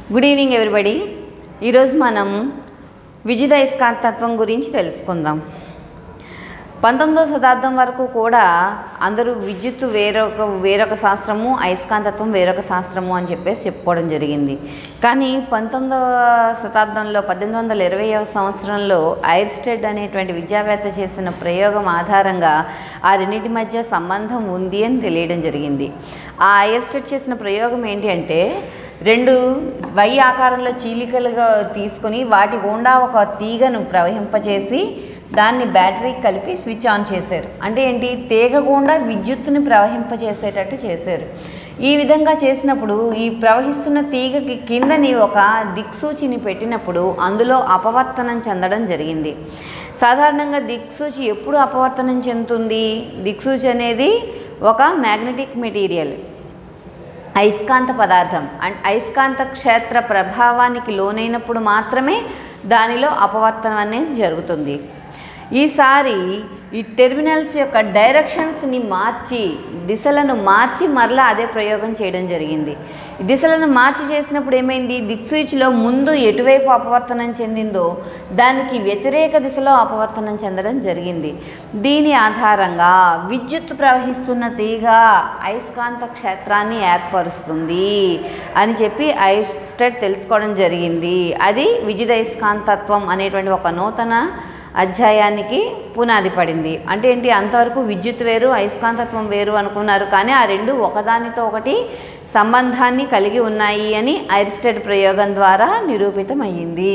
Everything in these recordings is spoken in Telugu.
గుడ్ ఈవినింగ్ ఎవ్రీబడి ఈరోజు మనం విద్యుత్ అయస్కాంతత్వం గురించి తెలుసుకుందాం పంతొమ్మిదవ శతాబ్దం వరకు కూడా అందరూ విద్యుత్ వేరొక వేరొక శాస్త్రము అయస్కాంతత్వం వేరొక శాస్త్రము అని చెప్పేసి చెప్పుకోవడం జరిగింది కానీ పంతొమ్మిదవ శతాబ్దంలో పద్దెనిమిది వందల ఇరవైవ సంవత్సరంలో ఐర్స్టెడ్ అనేటువంటి విద్యావేత్త చేసిన ప్రయోగం ఆధారంగా ఆ రెండింటి మధ్య సంబంధం ఉంది అని తెలియడం జరిగింది ఆ ఐర్స్టెడ్ చేసిన ప్రయోగం ఏంటి అంటే రెండు వై ఆకారంలో చీలికలుగా తీసుకొని వాటి గుండా ఒక తీగను ప్రవహింపచేసి దాన్ని బ్యాటరీకి కలిపి స్విచ్ ఆన్ చేశారు అంటే ఏంటి తీగ గుండా విద్యుత్తుని ప్రవహింపచేసేటట్టు చేశారు ఈ విధంగా చేసినప్పుడు ఈ ప్రవహిస్తున్న తీగకి కిందని ఒక దిక్సూచిని పెట్టినప్పుడు అందులో అపవర్తనం చెందడం జరిగింది సాధారణంగా దిక్సూచి ఎప్పుడు అపవర్తనం చెందుతుంది దిక్సూచి అనేది ఒక మ్యాగ్నెటిక్ మెటీరియల్ అయస్కాంత పదార్థం అండ్ అయస్కాంత క్షేత్ర ప్రభావానికి లోనైనప్పుడు మాత్రమే దానిలో అపవర్తనం అనేది జరుగుతుంది ఈసారి ఈ టెర్మినల్స్ యొక్క డైరెక్షన్స్ని మార్చి దిశలను మార్చి మరలా అదే ప్రయోగం చేయడం జరిగింది ఈ దిశలను మార్చి చేసినప్పుడు ఏమైంది దిక్సూచిలో ముందు ఎటువైపు అపవర్తనం చెందిందో దానికి వ్యతిరేక దిశలో అపవర్తనం చెందడం జరిగింది దీని ఆధారంగా విద్యుత్ ప్రవహిస్తున్న తీగ అయస్కాంత క్షేత్రాన్ని ఏర్పరుస్తుంది అని చెప్పి ఐస్టెడ్ తెలుసుకోవడం జరిగింది అది విద్యుత్ అయస్కాంతత్వం అనేటువంటి ఒక నూతన అధ్యాయానికి పునాది పడింది అంటే ఏంటి అంతవరకు విద్యుత్ వేరు అయస్కాంతత్వం వేరు అనుకున్నారు కానీ ఆ రెండు ఒకదానితో ఒకటి సంబంధాన్ని కలిగి ఉన్నాయి అని ఐరిస్టెడ్ ప్రయోగం ద్వారా నిరూపితమయ్యింది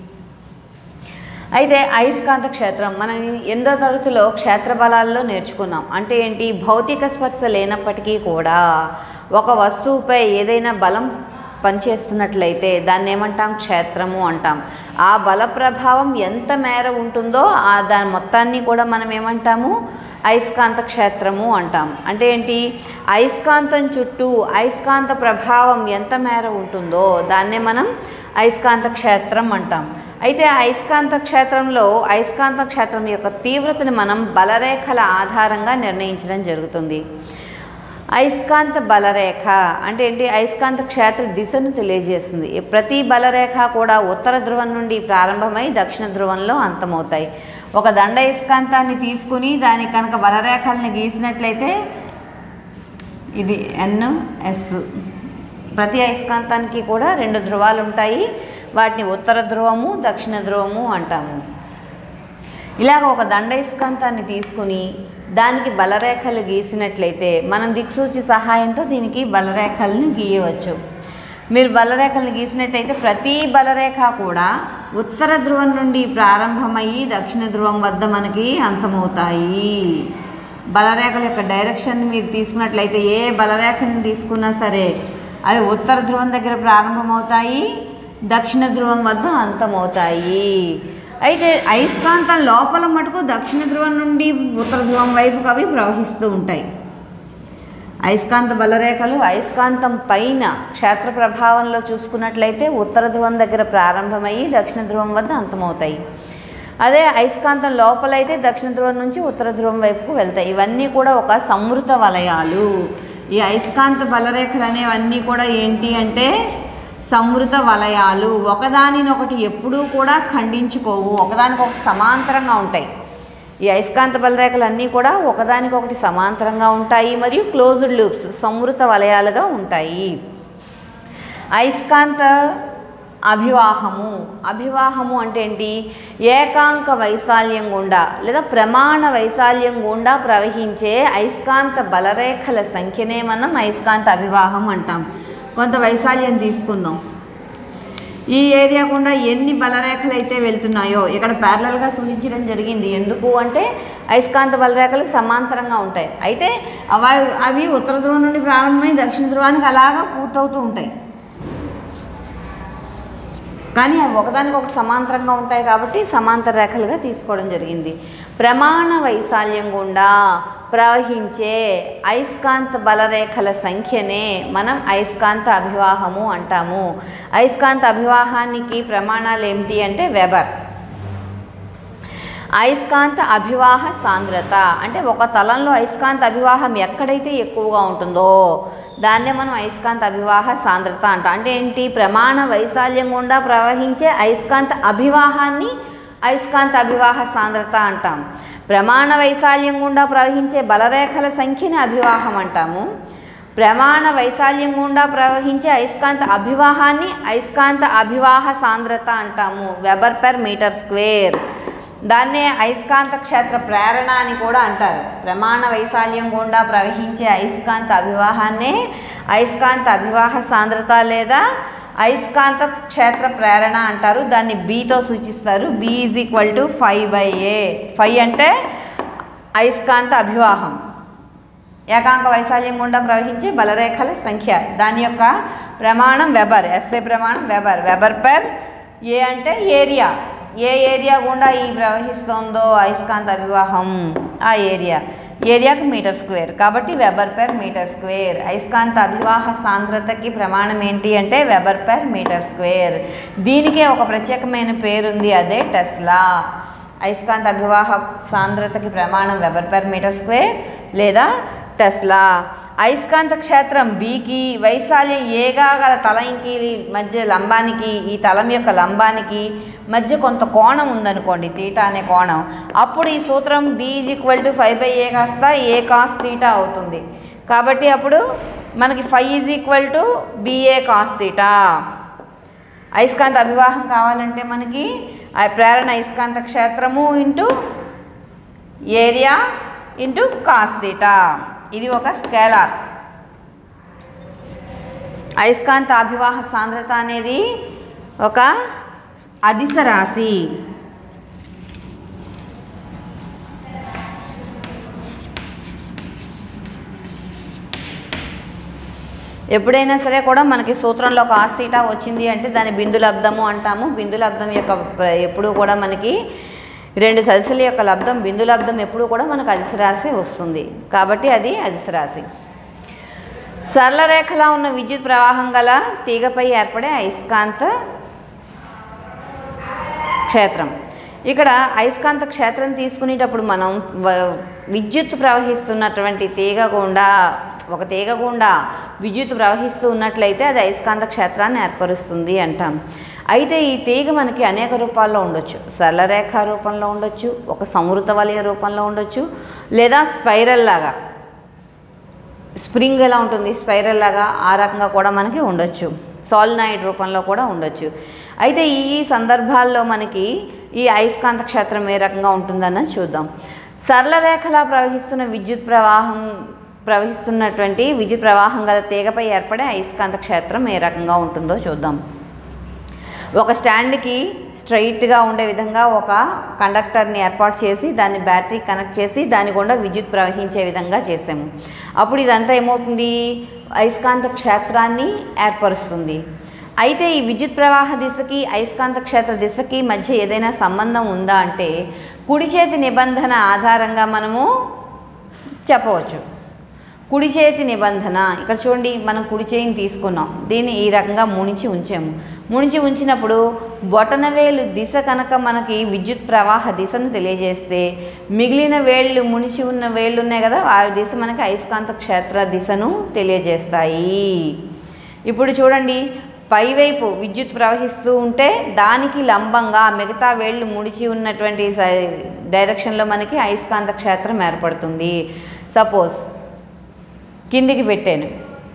అయితే అయస్కాంత క్షేత్రం మనం ఎనిమిదో తరగతిలో క్షేత్ర బలాల్లో నేర్చుకున్నాం అంటే ఏంటి భౌతిక స్పర్శ లేనప్పటికీ కూడా ఒక వస్తువుపై ఏదైనా బలం పనిచేస్తున్నట్లయితే దాన్ని ఏమంటాం క్షేత్రము అంటాం ఆ బల ప్రభావం ఎంత మేర ఉంటుందో ఆ దాని మొత్తాన్ని కూడా మనం ఏమంటాము అయస్కాంత క్షేత్రము అంటాం అంటే ఏంటి అయస్కాంతం చుట్టూ అయస్కాంత ప్రభావం ఎంత మేర ఉంటుందో దాన్నే మనం అయస్కాంత క్షేత్రం అంటాం అయితే అయస్కాంత క్షేత్రంలో అయస్కాంత క్షేత్రం యొక్క తీవ్రతని మనం బలరేఖల ఆధారంగా నిర్ణయించడం జరుగుతుంది అయస్కాంత బలరేఖ అంటే ఏంటి అయస్కాంత క్షేత్ర దిశను తెలియజేస్తుంది ప్రతి బలరేఖ కూడా ఉత్తర ధ్రువం నుండి ప్రారంభమై దక్షిణ ధ్రువంలో అంతమవుతాయి ఒక దండ అయస్కాంతాన్ని తీసుకుని దాని కనుక బలరేఖల్ని గీసినట్లయితే ఇది ఎన్ ఎస్ ప్రతి అయస్కాంతానికి కూడా రెండు ధ్రువాలు ఉంటాయి వాటిని ఉత్తర ధ్రువము దక్షిణ ధ్రువము అంటాము ఇలాగ ఒక దండయస్కాంతాన్ని తీసుకుని దానికి బలరేఖలు గీసినట్లయితే మనం దిక్సూచి సహాయంతో దీనికి బలరేఖలను గీయవచ్చు మీరు బలరేఖలను గీసినట్టయితే ప్రతి బలరేఖ కూడా ఉత్తర ధ్రువం నుండి ప్రారంభమయ్యి దక్షిణ ధ్రువం వద్ద మనకి అంతమవుతాయి బలరేఖల యొక్క డైరెక్షన్ మీరు తీసుకున్నట్లయితే ఏ బలరేఖను తీసుకున్నా సరే అవి ఉత్తర ధ్రువం దగ్గర ప్రారంభమవుతాయి దక్షిణ ధ్రువం వద్ద అంతమవుతాయి అయితే అయస్కాంతం లోపల మటుకు దక్షిణ ధ్రువం నుండి ఉత్తర ధ్రువం వైపుకు అవి ప్రవహిస్తూ ఉంటాయి అయస్కాంత బలరేఖలు అయస్కాంతం పైన క్షేత్ర ప్రభావంలో చూసుకున్నట్లయితే ఉత్తర ధ్రువం దగ్గర ప్రారంభమయ్యి దక్షిణ ధ్రువం వద్ద అంతమవుతాయి అదే అయస్కాంతం లోపలైతే దక్షిణ ధ్రువం నుంచి ఉత్తర ధ్రువం వైపుకు వెళ్తాయి ఇవన్నీ కూడా ఒక సంవృత వలయాలు ఈ అయస్కాంత బలరేఖలు అనేవన్నీ కూడా ఏంటి అంటే సంవృత వలయాలు ఒకదానినొకటి ఎప్పుడూ కూడా ఖండించుకోవు ఒకదానికొకటి సమాంతరంగా ఉంటాయి ఈ అయస్కాంత బలరేఖలు అన్నీ కూడా ఒకదానికొకటి సమాంతరంగా ఉంటాయి మరియు క్లోజ్డ్ లూప్స్ సంవృత వలయాలుగా ఉంటాయి అయస్కాంత అభివాహము అభివాహము అంటే ఏంటి ఏకాంక వైశాల్యం గుండా లేదా ప్రమాణ వైశాల్యం గుండా ప్రవహించే అయస్కాంత బలరేఖల సంఖ్యనే మనం అయస్కాంత అభివాహం అంటాం కొంత వైశాల్యం తీసుకుందాం ఈ ఏరియా గుండా ఎన్ని బలరేఖలు అయితే వెళ్తున్నాయో ఇక్కడ ప్యారలల్గా సూచించడం జరిగింది ఎందుకు అంటే అయస్కాంత బలరేఖలు సమాంతరంగా ఉంటాయి అయితే అవి అవి ఉత్తర ధ్రువం నుండి ప్రారంభమై దక్షిణ ధ్రువానికి అలాగా పూర్తవుతూ ఉంటాయి కానీ అవి ఒకదానికొకటి సమాంతరంగా ఉంటాయి కాబట్టి సమాంతర రేఖలుగా తీసుకోవడం జరిగింది ప్రమాణ వైశాల్యం గుండా ప్రవహించే అయస్కాంత బలరేఖల సంఖ్యనే మనం అయస్కాంత అభివాహము అంటాము అయస్కాంత అభివాహానికి ప్రమాణాలు ఏమిటి అంటే వెబర్ అయస్కాంత అభివాహ సాంద్రత అంటే ఒక తలంలో అయస్కాంత అభివాహం ఎక్కడైతే ఎక్కువగా ఉంటుందో దాన్నే మనం అయస్కాంత అభివాహ సాంద్రత అంటాం అంటే ఏంటి ప్రమాణ వైశాల్యం గుండా ప్రవహించే అయస్కాంత అభివాహాన్ని అయస్కాంత అభివాహ సాంద్రత అంటాం ప్రమాణ వైశాల్యం గుండా ప్రవహించే బలరేఖల సంఖ్యని అభివాహం అంటాము ప్రమాణ వైశాల్యం గుండా ప్రవహించే అయస్కాంత అభివాహాన్ని అయస్కాంత అభివాహ సాంద్రత అంటాము వెబర్ పెర్ మీటర్ స్క్వేర్ దాన్నే అయస్కాంత క్షేత్ర ప్రేరణ అని కూడా అంటారు ప్రమాణ వైశాల్యం గుండా ప్రవహించే అయస్కాంత అభివాహాన్నే అయస్కాంత అభివాహ సాంద్రత లేదా అయస్కాంత క్షేత్ర ప్రేరణ అంటారు దాన్ని బీతో సూచిస్తారు B is equal to five by A phi అంటే అయస్కాంత అభివాహం ఏకాంక వైశాల్యం గుండా ప్రవహించే బలరేఖల సంఖ్య దాని యొక్క ప్రమాణం వెబర్ ఎస్ఏ ప్రమాణం వెబర్ వెబర్ పెర్ ఏ అంటే ఏరియా ఏ ఏరియా గుండా ఈ ప్రవహిస్తుందో అయస్కాంత అభివాహం ఆ ఏరియా ఏరియాకు మీటర్ స్క్వేర్ కాబట్టి వెబర్ పెర్ మీటర్ స్క్వేర్ అయస్కాంత అభివాహ సాంద్రతకి ప్రమాణం ఏంటి అంటే వెబర్ పెర్ మీటర్ స్క్వేర్ దీనికే ఒక ప్రత్యేకమైన పేరుంది అదే టెస్లా అయస్కాంత అభివాహ సాంద్రతకి ప్రమాణం వెబర్ పెర్ మీటర్ స్క్వేర్ లేదా టెస్లా అయస్కాంత క్షేత్రం బీకి వైశాల్యం ఏగా గల తలంకి మధ్య లంబానికి ఈ తలం యొక్క లంబానికి మధ్య కొంత కోణం ఉందనుకోండి తీటా అనే కోణం అప్పుడు ఈ సూత్రం B is equal to five by A కాస్త ఏ కాస్ తీటా అవుతుంది కాబట్టి అప్పుడు మనకి five is equal to BA cos theta అయస్కాంత అభివాహం కావాలంటే మనకి ఆ ప్రేరణ అయస్కాంత క్షేత్రము into area into cos theta ఇది ఒక స్కేలార్ అయస్కాంత అభివాహ సాంద్రత అనేది ఒక అదిశ రాశి ఎప్పుడైనా సరే కూడా మనకి సూత్రంలో కాస్ తీటా వచ్చింది అంటే దాన్ని బిందు లబ్ధము అంటాము బిందు లబ్ధం యొక్క ప్ర- ఎప్పుడూ కూడా మనకి రెండు సదిశల యొక్క లబ్ధం బిందు లబ్ధం ఎప్పుడూ కూడా మనకు అదిశరాశి వస్తుంది కాబట్టి అది అదిశరాశి సరళ రేఖలా ఉన్న విద్యుత్ ప్రవాహం గల తీగపై ఏర్పడే అయస్కాంత క్షేత్రం ఇక్కడ అయస్కాంత క్షేత్రం తీసుకునేటప్పుడు మనం వ- విద్యుత్ ప్రవహిస్తున్నటువంటి తీగ గుండా ఒక తీగ గుండా విద్యుత్ ప్రవహిస్తూ ఉన్నట్లయితే అది అయస్కాంత క్షేత్రాన్ని ఏర్పరుస్తుంది అంటాం అయితే ఈ తీగ మనకి అనేక రూపాల్లో ఉండొచ్చు సరళరేఖ రూపంలో ఉండొచ్చు ఒక సమృత వలయ రూపంలో ఉండొచ్చు లేదా స్పైరల్ లాగా స్ప్రింగ్ ఎలా ఉంటుంది స్పైరల్ లాగా ఆ రకంగా కూడా మనకి ఉండొచ్చు సాలినాయిడ్ రూపంలో కూడా ఉండొచ్చు అయితే ఈ సందర్భాల్లో మనకి ఈ అయస్కాంత క్షేత్రం ఏ రకంగా ఉంటుందన్నది చూద్దాం సరళ రేఖలా ప్రవహిస్తున్న విద్యుత్ ప్రవాహం ప్రవహిస్తున్నటువంటి విద్యుత్ ప్రవాహం గల తీగపై ఏర్పడే అయస్కాంత క్షేత్రం ఏ రకంగా ఉంటుందో చూద్దాం ఒక స్టాండ్కి స్ట్రైట్గా ఉండే విధంగా ఒక కండక్టర్ని ఏర్పాటు చేసి దాన్ని బ్యాటరీ కనెక్ట్ చేసి దాని గుండా విద్యుత్ ప్రవహించే విధంగా చేసాము అప్పుడు ఇదంతా ఏమవుతుంది అయస్కాంత క్షేత్రాన్ని ఏర్పరుస్తుంది అయితే ఈ విద్యుత్ ప్రవాహ దిశకి అయస్కాంత క్షేత్ర దిశకి మధ్య ఏదైనా సంబంధం ఉందా అంటే కుడి చేతి నిబంధన ఆధారంగా మనము చెప్పవచ్చు కుడి చేతి నిబంధన ఇక్కడ చూడండి మనం కుడి చేయిని తీసుకున్నాం దీన్ని ఈ రకంగా ముణిచి ఉంచాము ముణిచి ఉంచినప్పుడు బొటనవేలు దిశ కనుక మనకి విద్యుత్ ప్రవాహ దిశను తెలియజేస్తే మిగిలిన వేళ్ళు మునిచి ఉన్న వేళ్ళు ఉన్నాయి కదా ఆ దిశ మనకి అయస్కాంత క్షేత్ర దిశను తెలియజేస్తాయి ఇప్పుడు చూడండి పైవైపు విద్యుత్ ప్రవహిస్తూ ఉంటే దానికి లంబంగా మిగతా వేళ్ళు ముడిచి ఉన్నటువంటి స- డైరెక్షన్లో మనకి అయస్కాంత క్షేత్రం ఏర్పడుతుంది సపోజ్ కిందికి పెట్టాను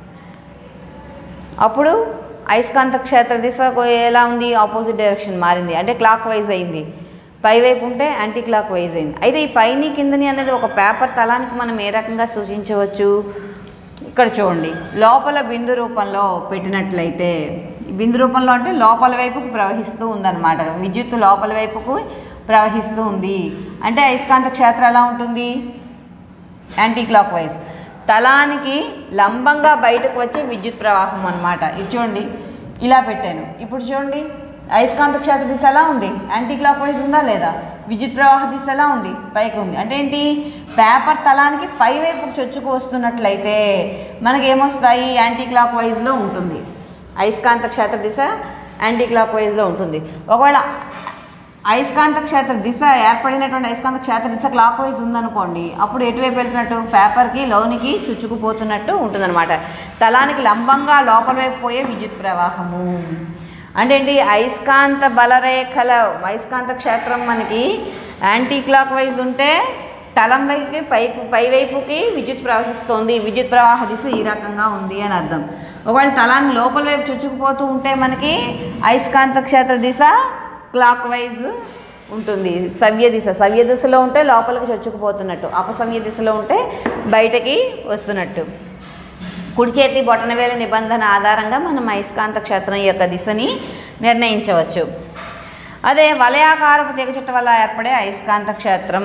అప్పుడు అయస్కాంత క్షేత్ర దిశ ఎలా ఉంది ఆపోజిట్ డైరెక్షన్ మారింది అంటే క్లాక్ వైజ్ అయింది పైవైపు ఉంటే యాంటీ క్లాక్ వైజ్ అయింది అయితే ఈ పైని కిందని అనేది ఒక పేపర్ తలానికి మనం ఏ రకంగా సూచించవచ్చు ఇక్కడ చూడండి లోపల బిందు రూపంలో పెట్టినట్లయితే ఈ బిందు రూపంలో అంటే లోపల వైపుకు ప్రవహిస్తూ ఉందన్నమాట విద్యుత్తు లోపల వైపుకు ప్రవహిస్తూ ఉంది అంటే అయస్కాంత క్షేత్రం ఎలా ఉంటుంది యాంటీ క్లాక్ వైజ్ తలానికి లంబంగా బయటకు వచ్చే విద్యుత్ ప్రవాహం అనమాట ఇది చూడండి ఇలా పెట్టాను ఇప్పుడు చూడండి అయస్కాంత క్షేత్ర దిశ ఎలా ఉంది యాంటీ క్లాక్ వైజ్ ఉందా లేదా విద్యుత్ ప్రవాహ దిశ ఎలా ఉంది పైకి ఉంది అంటే ఏంటి పేపర్ తలానికి పై వైపుకు చొచ్చుకు వస్తున్నట్లయితే మనకి ఏమొస్తాయి యాంటీ క్లాక్ వైజ్లో ఉంటుంది అయస్కాంత క్షేత్ర దిశ యాంటీ క్లాక్ వైజ్లో ఉంటుంది ఒకవేళ అయస్కాంత క్షేత్ర దిశ ఏర్పడినటువంటి అయస్కాంత క్షేత్ర దిశ క్లాక్ వైజ్ ఉందనుకోండి అప్పుడు ఎటువైపు వెళ్తున్నట్టు పేపర్కి లోనికి చుచ్చుకుపోతున్నట్టు ఉంటుందన్నమాట తలానికి లంబంగా లోపల వైపు పోయే విద్యుత్ ప్రవాహము అంటే ఏంటి అయస్కాంత బలరేఖల అయస్కాంత క్షేత్రం మనకి యాంటీ క్లాక్ వైజ్ ఉంటే తలం వైపుకి పైపు పై వైపుకి విద్యుత్ ప్రవహిస్తోంది విద్యుత్ ప్రవాహ దిశ ఈ రకంగా ఉంది అని అర్థం ఒకవేళ తలాన్ని లోపల వైపు చుచ్చుకుపోతూ ఉంటే మనకి అయస్కాంత క్షేత్ర దిశ క్లాక్ వైజ్ ఉంటుంది సవ్య దిశ సవ్య దిశలో ఉంటే లోపలికి చొచ్చుకుపోతున్నట్టు అపసవ్య దిశలో ఉంటే బయటకి వస్తున్నట్టు కుడి చేతి బొటనవేల నిబంధన ఆధారంగా మనం అయస్కాంత క్షేత్రం యొక్క దిశని నిర్ణయించవచ్చు అదే వలయాకారపు తీగ చుట్ట వల్ల ఏర్పడే అయస్కాంత క్షేత్రం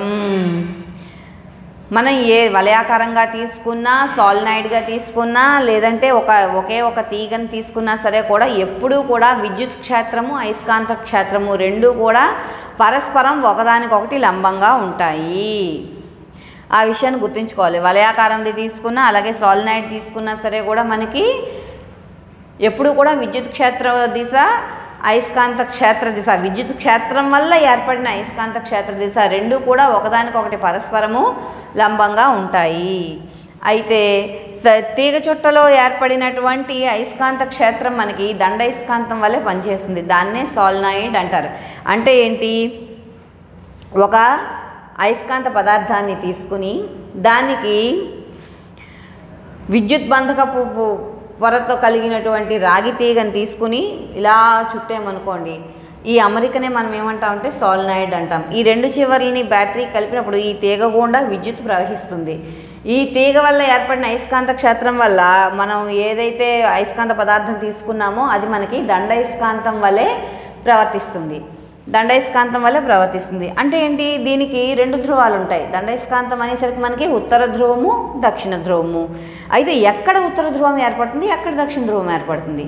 మనం ఏ వలయాకారంగా తీసుకున్నా సాల్నైడ్గా తీసుకున్నా లేదంటే ఒక ఒకే ఒక తీగని తీసుకున్నా సరే కూడా ఎప్పుడూ కూడా విద్యుత్ క్షేత్రము అయస్కాంత క్షేత్రము రెండూ కూడా పరస్పరం ఒకదానికొకటి లంబంగా ఉంటాయి ఆ విషయాన్ని గుర్తుంచుకోవాలి వలయాకారంది తీసుకున్నా అలాగే సాల్నైడ్ తీసుకున్నా సరే కూడా మనకి ఎప్పుడు కూడా విద్యుత్ క్షేత్ర దిశ అయస్కాంత క్షేత్ర దిశ విద్యుత్ క్షేత్రం వల్ల ఏర్పడిన అయస్కాంత క్షేత్ర దిశ రెండు కూడా ఒకదానికొకటి పరస్పరము లంబంగా ఉంటాయి అయితే స- తీగ చుట్టలో ఏర్పడినటువంటి అయస్కాంత క్షేత్రం మనకి దండయస్కాంతం వల్లే పనిచేస్తుంది దాన్నే సాల్నాయిడ్ అంటారు అంటే ఏంటి ఒక అయస్కాంత పదార్థాన్ని తీసుకుని దానికి విద్యుత్ బంధకపు పు- పొరతో కలిగినటువంటి రాగి తీగని తీసుకుని ఇలా చుట్టామనుకోండి ఈ అమరికనే మనం ఏమంటామంటే సాల్నాయిడ్ అంటాం ఈ రెండు చివర్లని బ్యాటరీ కలిపినప్పుడు ఈ తీగ గుండా విద్యుత్ ప్రవహిస్తుంది ఈ తీగ వల్ల ఏర్పడిన అయస్కాంత క్షేత్రం వల్ల మనం ఏదైతే అయస్కాంత పదార్థం తీసుకున్నామో అది మనకి దండయస్కాంతం వల్లే ప్రవర్తిస్తుంది దండయస్కాంతం వల్ల ప్రవర్తిస్తుంది అంటే ఏంటి దీనికి రెండు ధ్రువాలు ఉంటాయి దండయస్కాంతం అనేసరికి మనకి ఉత్తర ధ్రువము దక్షిణ ధ్రువము అయితే ఎక్కడ ఉత్తర ధ్రువం ఏర్పడుతుంది ఎక్కడ దక్షిణ ధ్రువం ఏర్పడుతుంది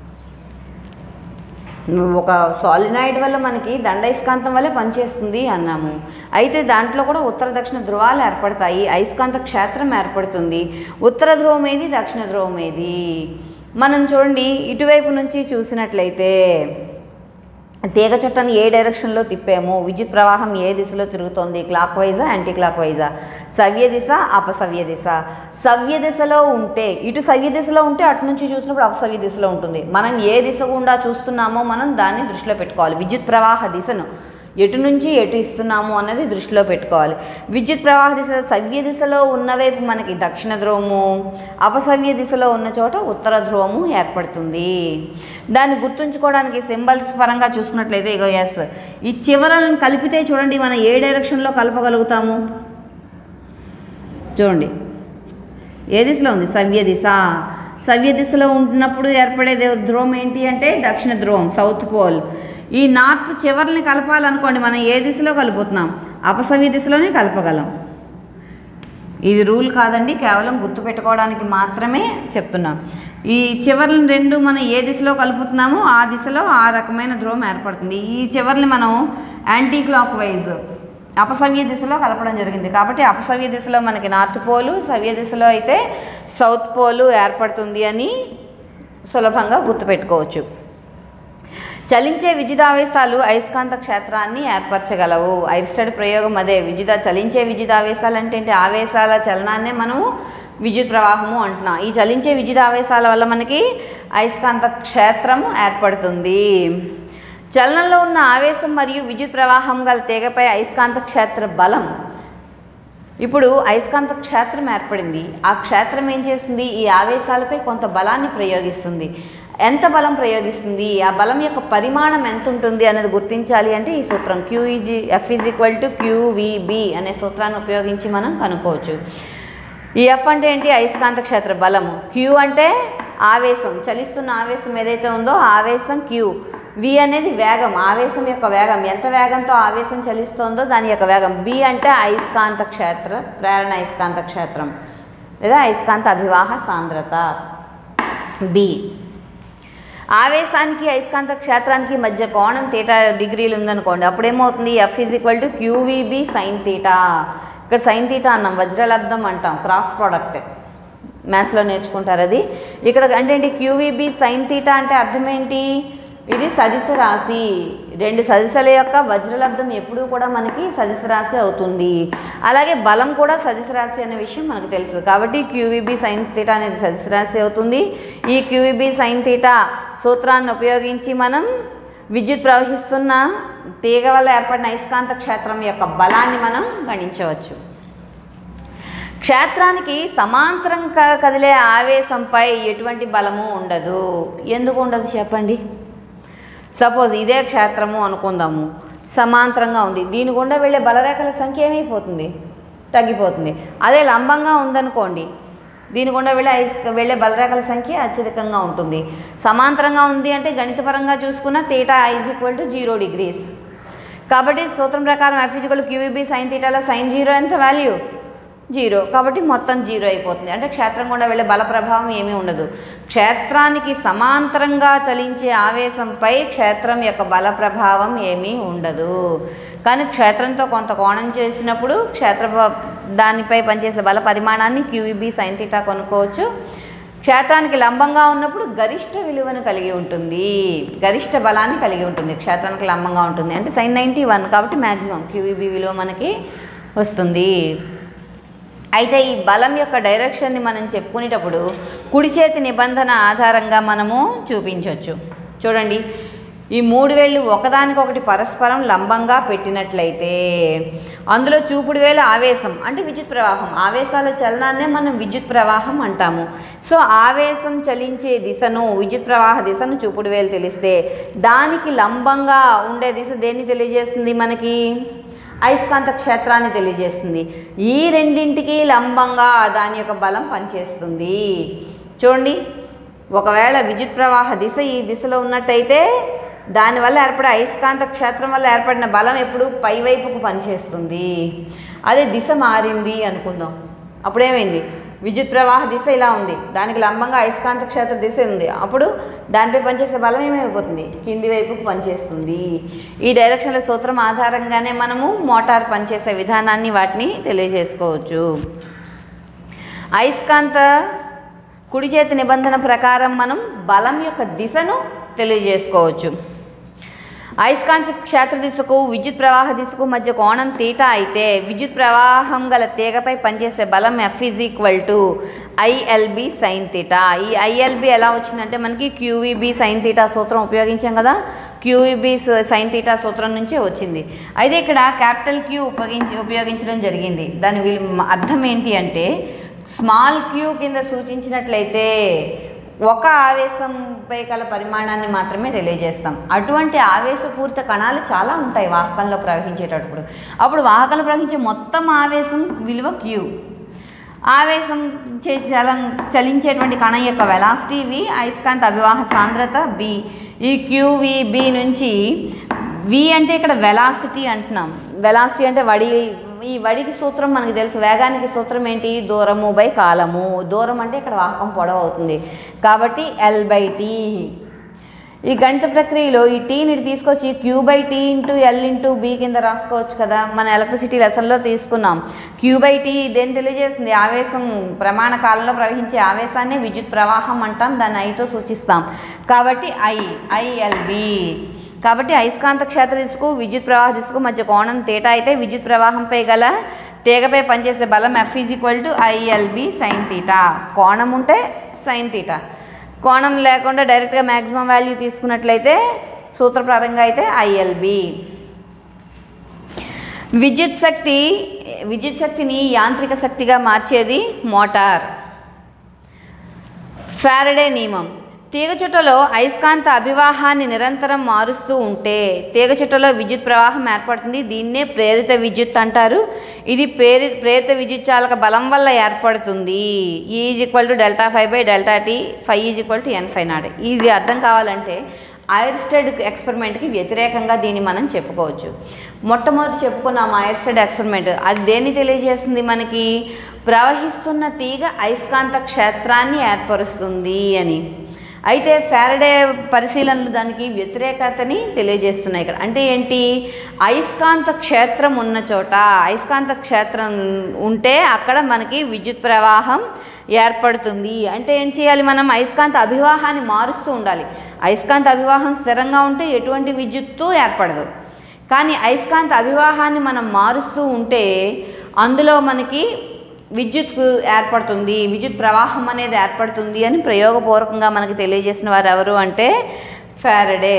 ఒక సాలినాయిడ్ వల్ల మనకి దండయస్కాంతం వల్లే పనిచేస్తుంది అన్నాము అయితే దాంట్లో కూడా ఉత్తర దక్షిణ ధ్రువాలు ఏర్పడతాయి అయస్కాంత క్షేత్రం ఏర్పడుతుంది ఉత్తర ధ్రువం ఏది దక్షిణ ధ్రువం ఏది మనం చూడండి ఇటువైపు నుంచి చూసినట్లయితే తీగ చుట్టని ఏ డైరెక్షన్లో తిప్పాము విద్యుత్ ప్రవాహం ఏ దిశలో తిరుగుతోంది క్లాక్ వైజా యాంటీ క్లాక్ వైజా సవ్య దిశ అపసవ్య దిశ సవ్య దిశలో ఉంటే ఇటు సవ్య దిశలో ఉంటే అటు నుంచి చూసినప్పుడు అపసవ్య దిశలో ఉంటుంది మనం ఏ దిశ గుండా చూస్తున్నామో మనం దాన్ని దృష్టిలో పెట్టుకోవాలి విద్యుత్ ప్రవాహ దిశను ఎటు నుంచి ఎటు ఇస్తున్నాము అన్నది దృష్టిలో పెట్టుకోవాలి విద్యుత్ ప్రవాహ దిశ సవ్య దిశలో ఉన్న వైపు మనకి దక్షిణ ధ్రువము అపసవ్య దిశలో ఉన్న చోట ఉత్తర ధ్రువము ఏర్పడుతుంది దాన్ని గుర్తుంచుకోవడానికి సింబల్స్ పరంగా చూసుకున్నట్లయితే ఇగో ఎస్ ఈ చివరలను కలిపితే చూడండి మనం ఏ డైరెక్షన్లో కలపగలుగుతాము చూడండి ఏ దిశలో ఉంది సవ్య దిశ సవ్య దిశలో ఉంటున్నప్పుడు ఏర్పడే దే- ధ్రువం ఏంటి అంటే దక్షిణ ధ్రువం సౌత్ పోల్ ఈ నార్త్ చివర్ని కలపాలనుకోండి మనం ఏ దిశలో కలుపుతున్నాం అపసవ్య దిశలోనే కలపగలం ఇది రూల్ కాదండి కేవలం గుర్తుపెట్టుకోవడానికి మాత్రమే చెప్తున్నాం ఈ చివర్లను రెండు మనం ఏ దిశలో కలుపుతున్నామో ఆ దిశలో ఆ రకమైన ధ్రువం ఏర్పడుతుంది ఈ చివర్ని మనం యాంటీ క్లాక్ వైజ్ అపసవ్య దిశలో కలపడం జరిగింది కాబట్టి అపసవ్య దిశలో మనకి నార్త్ పోలు సవ్య దిశలో అయితే సౌత్ పోలు ఏర్పడుతుంది అని సులభంగా గుర్తుపెట్టుకోవచ్చు చలించే విద్యుదావేశాలు అయస్కాంత క్షేత్రాన్ని ఏర్పరచగలవు ఐరిస్టడ్ ప్రయోగం అదే విద్యుద చలించే విద్యుదావేశాలు అంటే ఏంటి ఆవేశాల చలనాన్నే మనము విద్యుత్ ప్రవాహము అంటున్నాం ఈ చలించే విద్యుదావేశాల వల్ల మనకి అయస్కాంత క్షేత్రము ఏర్పడుతుంది చలనంలో ఉన్న ఆవేశం మరియు విద్యుత్ ప్రవాహం గల తీగపై అయస్కాంత క్షేత్ర బలం ఇప్పుడు అయస్కాంత క్షేత్రం ఏర్పడింది ఆ క్షేత్రం ఏం చేస్తుంది ఈ ఆవేశాలపై కొంత బలాన్ని ప్రయోగిస్తుంది ఎంత బలం ప్రయోగిస్తుంది ఆ బలం యొక్క పరిమాణం ఎంత ఉంటుంది అనేది గుర్తించాలి అంటే ఈ సూత్రం QEG F is equal to QVB అనే సూత్రాన్ని ఉపయోగించి మనం కనుక్కోవచ్చు ఈ ఎఫ్ అంటే ఏంటి అయస్కాంత క్షేత్ర బలము క్యూ అంటే ఆవేశం చలిస్తున్న ఆవేశం ఏదైతే ఉందో ఆ ఆవేశం క్యూ వి అనేది వేగం ఆవేశం యొక్క వేగం ఎంత వేగంతో ఆవేశం చలిస్తోందో దాని యొక్క వేగం బి అంటే అయస్కాంత క్షేత్ర ప్రేరణ అయస్కాంత క్షేత్రం లేదా అయస్కాంత అభివాహ సాంద్రత బి ఆవేశానికి అయస్కాంత క్షేత్రానికి మధ్య కోణం తీటా డిగ్రీలు ఉందనుకోండి అప్పుడేమవుతుంది F is equal to QVB sine theta ఇక్కడ సైన్ తీటా అన్నాం వజ్రలబ్దం అంటాం క్రాస్ ప్రోడక్ట్ మ్యాథ్స్లో నేర్చుకుంటారు అది ఇక్కడ అంటే ఏంటి క్యూవీబీ సైన్ తీటా అంటే అర్థం ఏంటి ఇది సదిశ రాశి రెండు సదిశల యొక్క వజ్రలబ్ధం ఎప్పుడూ కూడా మనకి సదిశ రాశి అవుతుంది అలాగే బలం కూడా సదిశ రాశి అనే విషయం మనకు తెలుసు కాబట్టి క్యూవిబి సైన్స్ తీటా అనేది సదిశ రాశి అవుతుంది ఈ క్యూవిబి సైన్ తీటా సూత్రాన్ని ఉపయోగించి మనం విద్యుత్ ప్రవహిస్తున్న తీగ వల్ల ఏర్పడిన అయస్కాంత క్షేత్రం యొక్క బలాన్ని మనం గణించవచ్చు క్షేత్రానికి సమాంతరంగా కదిలే ఆవేశంపై ఎటువంటి బలము ఉండదు ఎందుకు ఉండదు చెప్పండి సపోజ్ ఇదే క్షేత్రము అనుకుందాము సమాంతరంగా ఉంది దీని గుండా వెళ్ళే బలరేఖల సంఖ్య ఏమైపోతుంది తగ్గిపోతుంది అదే లంబంగా ఉందనుకోండి దీని గుండా వెళ్ళే ఐస్ వెళ్ళే బలరేఖల సంఖ్య అత్యధికంగా ఉంటుంది సమాంతరంగా ఉంది అంటే గణితపరంగా చూసుకున్న theta is equal to zero degrees కాబట్టి సూత్రం ప్రకారం ఎఫ్ ఈజ్వల్ క్యూబీ సైన్ తీటాలో సైన్ జీరో ఎంత వాల్యూ జీరో కాబట్టి మొత్తం జీరో అయిపోతుంది అంటే క్షేత్రం గుండా వెళ్ళే బల ప్రభావం ఏమీ ఉండదు క్షేత్రానికి సమాంతరంగా చలించే ఆవేశంపై క్షేత్రం యొక్క బల ప్రభావం ఏమీ ఉండదు కానీ క్షేత్రంతో కొంత కోణం చేసినప్పుడు క్షేత్ర ప- దానిపై పనిచేసే బల పరిమాణాన్ని క్యూఈబీ సైన్ థీటా కొనుక్కోవచ్చు క్షేత్రానికి లంబంగా ఉన్నప్పుడు గరిష్ట విలువను కలిగి ఉంటుంది గరిష్ట బలాన్ని కలిగి ఉంటుంది క్షేత్రానికి లంబంగా ఉంటుంది అంటే సైన్ నైంటీ వన్ కాబట్టి మ్యాక్సిమం క్యూఈబీ విలువ మనకి వస్తుంది అయితే ఈ బలం యొక్క డైరెక్షన్ని మనం చెప్పుకునేటప్పుడు కుడి చేతి నిబంధన ఆధారంగా మనము చూపించవచ్చు చూడండి ఈ మూడు వేళ్ళు ఒకదానికొకటి పరస్పరం లంబంగా పెట్టినట్లయితే అందులో చూపుడు వేలు ఆవేశం అంటే విద్యుత్ ప్రవాహం ఆవేశాల చలనాన్నే మనం విద్యుత్ ప్రవాహం అంటాము సో ఆవేశం చలించే దిశను విద్యుత్ ప్రవాహ దిశను చూపుడు వేలు తెలిస్తే దానికి లంబంగా ఉండే దిశ దేన్ని తెలియజేస్తుంది మనకి అయస్కాంత క్షేత్రాన్ని తెలియజేస్తుంది ఈ రెండింటికి లంబంగా దాని యొక్క బలం పనిచేస్తుంది చూడండి ఒకవేళ విద్యుత్ ప్రవాహ దిశ ఈ దిశలో ఉన్నట్టయితే దానివల్ల ఏర్పడే అయస్కాంత క్షేత్రం వల్ల ఏర్పడిన బలం ఎప్పుడు పైవైపుకు పనిచేస్తుంది అదే దిశ మారింది అనుకుందాం అప్పుడేమైంది విద్యుత్ ప్రవాహ దిశ ఇలా ఉంది దానికి లంబంగా అయస్కాంత క్షేత్ర దిశ ఉంది అప్పుడు దానిపై పనిచేసే బలం ఏమైపోతుంది కింది వైపుకు పనిచేస్తుంది ఈ డైరెక్షన్ల సూత్రం ఆధారంగానే మనము మోటార్ పనిచేసే విధానాన్ని వాటిని తెలియజేసుకోవచ్చు అయస్కాంత కుడి చేతి నిబంధన ప్రకారం మనం బలం యొక్క దిశను తెలియజేసుకోవచ్చు అయస్కాంత క్షేత్ర దిశకు విద్యుత్ ప్రవాహ దిశకు మధ్య కోణం తీటా అయితే విద్యుత్ ప్రవాహం గల తీగపై పనిచేసే బలం F is equal to ILB sine theta ఈ ఐఎల్బి ఎలా వచ్చిందంటే మనకి క్యూవీబీ సైన్ తీటా సూత్రం ఉపయోగించాం కదా క్యూవీబీ సైన్ తీటా సూత్రం నుంచే వచ్చింది అయితే ఇక్కడ క్యాపిటల్ క్యూ ఉపయోగించి ఉపయోగించడం జరిగింది దాని విలు అర్థం ఏంటి అంటే స్మాల్ క్యూ కింద సూచించినట్లయితే ఒక ఆవేశంపై గల పరిమాణాన్ని మాత్రమే తెలియజేస్తాం అటువంటి ఆవేశపూరిత కణాలు చాలా ఉంటాయి వాహకంలో ప్రవహించేటప్పుడు అప్పుడు వాహకంలో ప్రవహించే మొత్తం ఆవేశం విలువ క్యూ ఆవేశం చే చలం చలించేటువంటి కణం యొక్క వెలాసిటీ వి అయస్కాంత అభివాహ సాంద్రత బి ఈ క్యూవి బి నుంచి వి అంటే ఇక్కడ వెలాసిటీ అంటున్నాం వెలాసిటీ అంటే వడి ఈ వడికి సూత్రం మనకి తెలుసు వేగానికి సూత్రం ఏంటి దూరము బై కాలము దూరం అంటే ఇక్కడ వాహకం పొడవు అవుతుంది కాబట్టి ఎల్ బై టీ ఈ గణిత ప్రక్రియలో ఈ టీని ఇటు తీసుకొచ్చి Q by T into L into B కింద రాసుకోవచ్చు కదా మన ఎలక్ట్రిసిటీ లెసన్లో తీసుకున్నాం క్యూ బై టీ దేని తెలియజేస్తుంది ఆవేశం ప్రమాణ కాలంలో ప్రవహించే ఆవేశాన్ని విద్యుత్ ప్రవాహం అంటాం దాన్ని ఐతో సూచిస్తాం కాబట్టి ఐ ఐఎల్బి కాబట్టి అయస్కాంత క్షేత్ర దిశకు విద్యుత్ ప్రవాహ దిశకు మధ్య కోణం తేటా అయితే విద్యుత్ ప్రవాహంపై గల తీగపై పనిచేసే బలం F is equal to ILB sine theta కోణం ఉంటే సైన్ తీటా కోణం లేకుండా డైరెక్ట్గా మ్యాక్సిమం వాల్యూ తీసుకున్నట్లయితే సూత్రప్రారంగా అయితే ఐఎల్బి విద్యుత్ శక్తి విద్యుత్ శక్తిని యాంత్రిక శక్తిగా మార్చేది మోటార్ ఫారడే నియమం తీగ చుట్టలో అయస్కాంత అభివాహాన్ని నిరంతరం మారుస్తూ ఉంటే తీగ చుట్టలో విద్యుత్ ప్రవాహం ఏర్పడుతుంది దీన్నే ప్రేరిత విద్యుత్ అంటారు ఇది ప్రేరి ప్రేరిత విద్యుత్ చాలక బలం వల్ల ఏర్పడుతుంది is equal to delta five by delta T five is equal to N five naught ఇది అర్థం కావాలంటే ఐర్స్టెడ్ ఎక్స్పెరిమెంట్కి వ్యతిరేకంగా దీన్ని మనం చెప్పుకోవచ్చు మొట్టమొదటి చెప్పుకున్నాం ఐర్స్టెడ్ ఎక్స్పెరిమెంట్ అది దేన్ని తెలియజేస్తుంది మనకి ప్రవహిస్తున్న తీగ అయస్కాంత క్షేత్రాన్ని ఏర్పరుస్తుంది అని అయితే ఫారడే పరిశీలనలు దానికి వ్యతిరేకతని తెలియజేస్తున్నాయి ఇక్కడ అంటే ఏంటి అయస్కాంత క్షేత్రం ఉన్న చోట అయస్కాంత క్షేత్రం ఉంటే అక్కడ మనకి విద్యుత్ ప్రవాహం ఏర్పడుతుంది అంటే ఏం చేయాలి మనం అయస్కాంత అభివాహాన్ని మారుస్తూ ఉండాలి అయస్కాంత అభివాహం స్థిరంగా ఉంటే ఎటువంటి విద్యుత్తు ఏర్పడదు కానీ అయస్కాంత అభివాహాన్ని మనం మారుస్తూ ఉంటే అందులో మనకి విద్యుత్ ఏర్పడుతుంది విద్యుత్ ప్రవాహం అనేది ఏర్పడుతుంది అని ప్రయోగపూర్వకంగా మనకి తెలియజేసిన వారు ఎవరు అంటే ఫారడే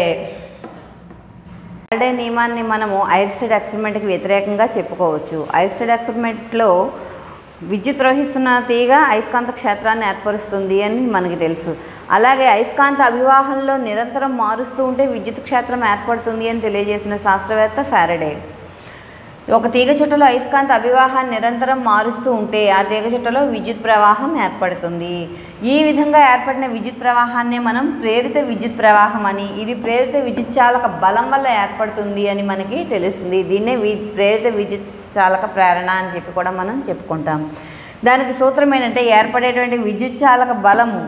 ఫారడే నియమాన్ని మనము ఐర్స్టెడ్ ఎక్స్పెరిమెంట్కి వ్యతిరేకంగా చెప్పుకోవచ్చు ఐర్స్టెడ్ ఎక్స్పెరిమెంట్లో విద్యుత్ ప్రవహిస్తున్న తీగ అయస్కాంత క్షేత్రాన్ని ఏర్పరుస్తుంది అని మనకి తెలుసు అలాగే అయస్కాంత అభివాహంలో నిరంతరం మారుస్తూ ఉంటే విద్యుత్ క్షేత్రం ఏర్పడుతుంది అని తెలియజేసిన శాస్త్రవేత్త ఫారడే ఒక తీగ చుట్టలో అయస్కాంత అభివాహాన్ని నిరంతరం మారుస్తూ ఉంటే ఆ తీగ చుట్టలో విద్యుత్ ప్రవాహం ఏర్పడుతుంది ఈ విధంగా ఏర్పడిన విద్యుత్ ప్రవాహాన్నే మనం ప్రేరిత విద్యుత్ ప్రవాహం అని ఇది ప్రేరిత విద్యుత్ చాలక బలం వల్ల ఏర్పడుతుంది అని మనకి తెలుస్తుంది దీన్నే వి ప్రేరిత విద్యుత్ చాలక ప్రేరణ అని చెప్పి కూడా మనం చెప్పుకుంటాం దానికి సూత్రం ఏంటంటే ఏర్పడేటువంటి విద్యుత్ చాలక బలము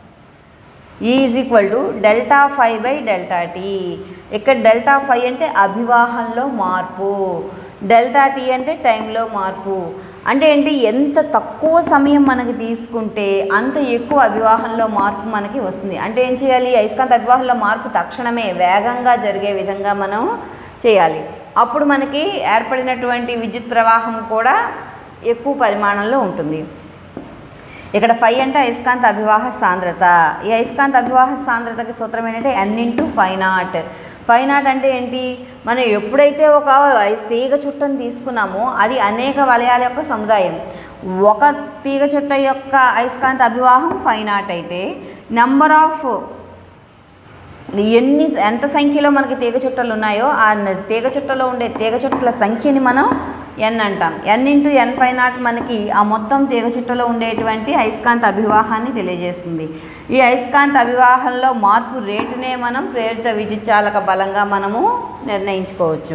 is equal to delta five by delta T ఇక్కడ డెల్టా ఫైవ్ అంటే అభివాహంలో మార్పు డెల్టా టీ అంటే టైంలో మార్పు అంటే ఏంటి ఎంత తక్కువ సమయం మనకి తీసుకుంటే అంత ఎక్కువ అభివాహంలో మార్పు మనకి వస్తుంది అంటే ఏం చేయాలి అయస్కాంత అభివాహంలో మార్పు తక్షణమే వేగంగా జరిగే విధంగా మనం చేయాలి అప్పుడు మనకి ఏర్పడినటువంటి విద్యుత్ ప్రవాహం కూడా ఎక్కువ పరిమాణంలో ఉంటుంది ఇక్కడ ఫైవ్ అంటే అయస్కాంత అభివాహ సాంద్రత ఈ అయస్కాంత అభివాహ సాంద్రతకి సూత్రం ఏంటంటే N into five naught five naught అంటే ఏంటి మనం ఎప్పుడైతే ఒక అయస్- తీగ చుట్టను తీసుకున్నామో అది అనేక వలయాల యొక్క సముదాయం ఒక తీగ చుట్ట యొక్క అయస్కాంత అభివాహం ఫైవ్ నాట్ అయితే నెంబర్ ఆఫ్ ఎన్ని ఎంత సంఖ్యలో మనకి తీగ చుట్టలు ఉన్నాయో ఆ న- తీగ చుట్టలో ఉండే తీగ చుట్టల సంఖ్యని మనం ఎన్ అంటాం N into N five naught మనకి ఆ మొత్తం తీగ చుట్టలో ఉండేటువంటి అయస్కాంత అభివాహాన్ని తెలియజేస్తుంది ఈ అయస్కాంత అభివాహంలో మార్పు రేటునే మనం ప్రేరిత విద్యుచ్చాలక బలంగా మనము నిర్ణయించుకోవచ్చు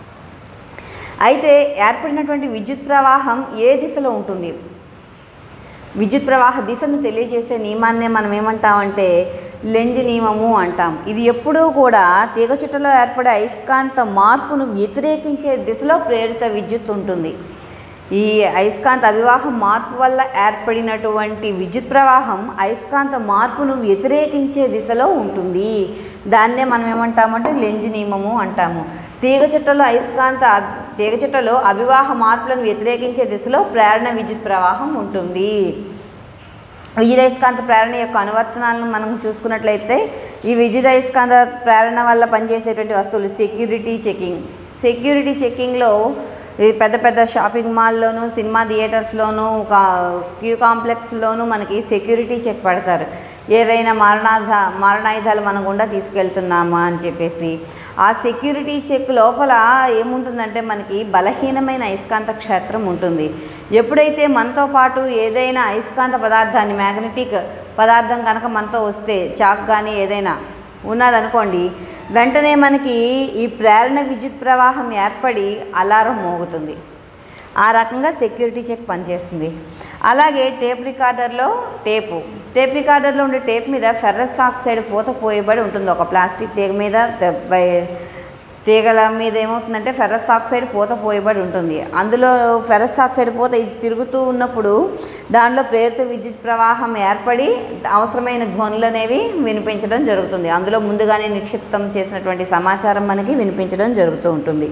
అయితే ఏర్పడినటువంటి విద్యుత్ ప్రవాహం ఏ దిశలో ఉంటుంది విద్యుత్ ప్రవాహ దిశను తెలియజేసే నియమాన్నే మనం ఏమంటామంటే లెంజ్ నియమము అంటాం ఇది ఎప్పుడూ కూడా తీగ చుట్టలో ఏర్పడే అయస్కాంత మార్పును వ్యతిరేకించే దిశలో ప్రేరిత విద్యుత్ ఉంటుంది ఈ అయస్కాంత అవివాహం మార్పు వల్ల ఏర్పడినటువంటి విద్యుత్ ప్రవాహం అయస్కాంత మార్పును వ్యతిరేకించే దిశలో ఉంటుంది దాన్నే మనం ఏమంటామంటే లెంజ్ నియమము అంటాము తీగ చుట్టలో అయస్కాంత తీగ చుట్టలో అవివాహ మార్పులను వ్యతిరేకించే దిశలో ప్రేరణ విద్యుత్ ప్రవాహం ఉంటుంది విద్యుదయస్కాంత ప్రేరణ యొక్క అనువర్తనాలను మనం చూసుకున్నట్లయితే ఈ విద్యుదయస్కాంత ప్రేరణ వల్ల పనిచేసేటువంటి వస్తువులు సెక్యూరిటీ చెకింగ్ సెక్యూరిటీ చెకింగ్లో ఈ పెద్ద పెద్ద షాపింగ్ మాల్లోను సినిమా థియేటర్స్లోను క్యూ కాంప్లెక్స్లోను మనకి సెక్యూరిటీ చెక్ పెడతారు ఏవైనా మారణాధ మారణాయుధాలు మన గుండా తీసుకెళ్తున్నామా అని చెప్పేసి ఆ సెక్యూరిటీ చెక్ లోపల ఏముంటుందంటే మనకి బలహీనమైన అయస్కాంత క్షేత్రం ఉంటుంది ఎప్పుడైతే మనతో పాటు ఏదైనా అయస్కాంత పదార్థాన్ని మ్యాగ్నెటిక్ పదార్థం కనుక మనతో వస్తే చాక్ కానీ ఏదైనా ఉన్నదనుకోండి వెంటనే మనకి ఈ ప్రేరణ విద్యుత్ ప్రవాహం ఏర్పడి అలారం మోగుతుంది ఆ రకంగా సెక్యూరిటీ చెక్ పనిచేస్తుంది అలాగే టేప్ రికార్డర్లో టేపు టేప్ రికార్డర్లో ఉండే టేప్ మీద ఫెర్రస్ ఆక్సైడ్ పూత పోయబడి ఉంటుంది ఒక ప్లాస్టిక్ తీగ మీద త- బై- తీగల మీద ఏమవుతుందంటే ఫెర్రస్ ఆక్సైడ్ పూత పోయబడి ఉంటుంది అందులో ఫెర్రస్ ఆక్సైడ్ పూత ఇది తిరుగుతూ ఉన్నప్పుడు దానిలో ప్రేరిత విద్యుత్ ప్రవాహం ఏర్పడి అవసరమైన ధ్వనులు అనేవి వినిపించడం జరుగుతుంది అందులో ముందుగానే నిక్షిప్తం చేసినటువంటి సమాచారం మనకి వినిపించడం జరుగుతూ ఉంటుంది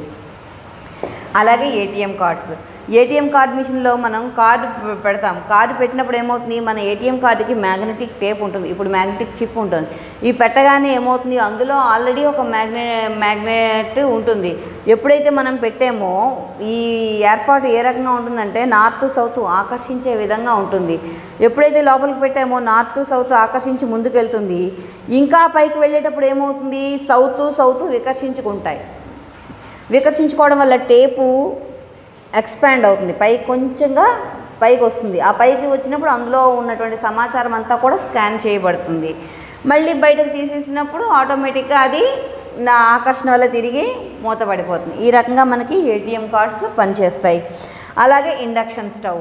అలాగే ఏటీఎం కార్డ్స్ ఏటీఎం కార్డ్ మిషన్లో మనం కార్డు పె- పెడతాం కార్డు పెట్టినప్పుడు ఏమవుతుంది మన ఏటీఎం కార్డుకి మ్యాగ్నెటిక్ టేప్ ఉంటుంది ఇప్పుడు మ్యాగ్నెటిక్ చిప్ ఉంటుంది ఈ పెట్టగానే ఏమవుతుంది అందులో ఆల్రెడీ ఒక మ్యాగ్నె మ్యాగ్నెట్ ఉంటుంది ఎప్పుడైతే మనం పెట్టామో ఈ ఏర్పాటు ఏ రకంగా ఉంటుందంటే నార్త్ సౌత్ ఆకర్షించే విధంగా ఉంటుంది ఎప్పుడైతే లోపలికి పెట్టామో నార్త్ సౌత్ ఆకర్షించి ముందుకెళ్తుంది ఇంకా పైకి వెళ్ళేటప్పుడు ఏమవుతుంది సౌత్ సౌత్ వికర్షించుకుంటాయి వికర్షించుకోవడం వల్ల టేపు ఎక్స్పాండ్ అవుతుంది పైకి కొంచెంగా పైకి వస్తుంది ఆ పైకి వచ్చినప్పుడు అందులో ఉన్నటువంటి సమాచారం అంతా కూడా స్కాన్ చేయబడుతుంది మళ్ళీ బయటకు తీసేసినప్పుడు ఆటోమేటిక్గా అది నా ఆకర్షణ వల్ల తిరిగి మూతపడిపోతుంది ఈ రకంగా మనకి ఏటీఎం కార్డ్స్ పనిచేస్తాయి అలాగే ఇండక్షన్ స్టవ్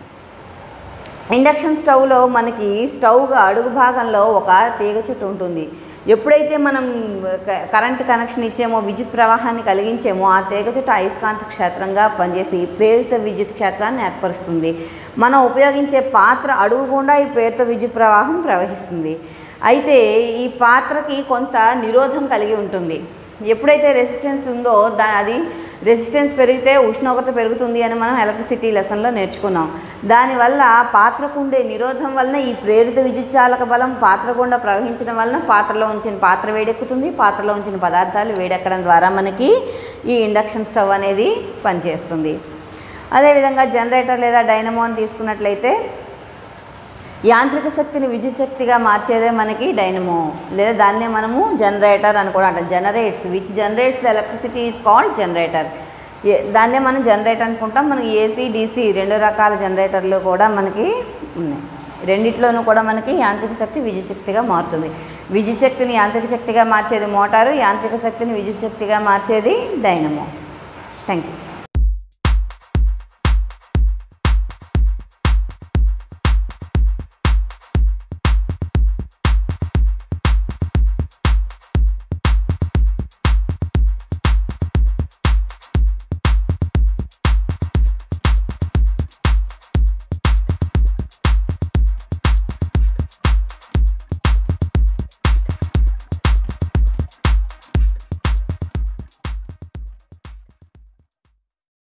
ఇండక్షన్ స్టవ్లో మనకి స్టవ్గా అడుగు భాగంలో ఒక తీగ చుట్టు ఉంటుంది ఎప్పుడైతే మనం క- కరెంట్ కనెక్షన్ ఇచ్చేమో విద్యుత్ ప్రవాహాన్ని కలిగించేమో ఆ తీగ చుట్టు అయస్కాంత క్షేత్రంగా పనిచేసి ప్రేరిత విద్యుత్ క్షేత్రాన్ని ఏర్పరుస్తుంది మనం ఉపయోగించే పాత్ర అడుగు గుండా ఈ ప్రేరిత విద్యుత్ ప్రవాహం ప్రవహిస్తుంది అయితే ఈ పాత్రకి కొంత నిరోధం కలిగి ఉంటుంది ఎప్పుడైతే రెసిస్టెన్స్ ఉందో దా అది రెసిస్టెన్స్ పెరిగితే ఉష్ణోగ్రత పెరుగుతుంది అని మనం ఎలక్ట్రిసిటీ లెసన్లో నేర్చుకున్నాం దానివల్ల పాత్రకు ఉండే నిరోధం వలన ఈ ప్రేరిత విద్యుచ్చాలక బలం పాత్ర గుండా ప్రవహించడం వలన పాత్రలో ఉంచిన పాత్ర వేడెక్కుతుంది పాత్రలో ఉంచిన పదార్థాలు వేడెక్కడం ద్వారా మనకి ఈ ఇండక్షన్ స్టవ్ అనేది పనిచేస్తుంది అదేవిధంగా జనరేటర్ లేదా డైనమో అని తీసుకున్నట్లయితే యాంత్రిక శక్తిని విద్యుత్ శక్తిగా మార్చేదే మనకి డైనమో లేదా దాన్నే మనము జనరేటర్ అని కూడా అంటాం generates which generates the electricity is called generator దాన్నే మనం జనరేటర్ అనుకుంటాం మనకి ఏసీ డీసీ రెండు రకాల జనరేటర్లు కూడా మనకి ఉన్నాయి రెండిట్లోనూ కూడా మనకి యాంత్రిక శక్తి విద్యుత్ శక్తిగా మారుతుంది విద్యుత్ శక్తిని యాంత్రిక శక్తిగా మార్చేది మోటారు యాంత్రిక శక్తిని విద్యుత్ శక్తిగా మార్చేది డైనమో థ్యాంక్ యూ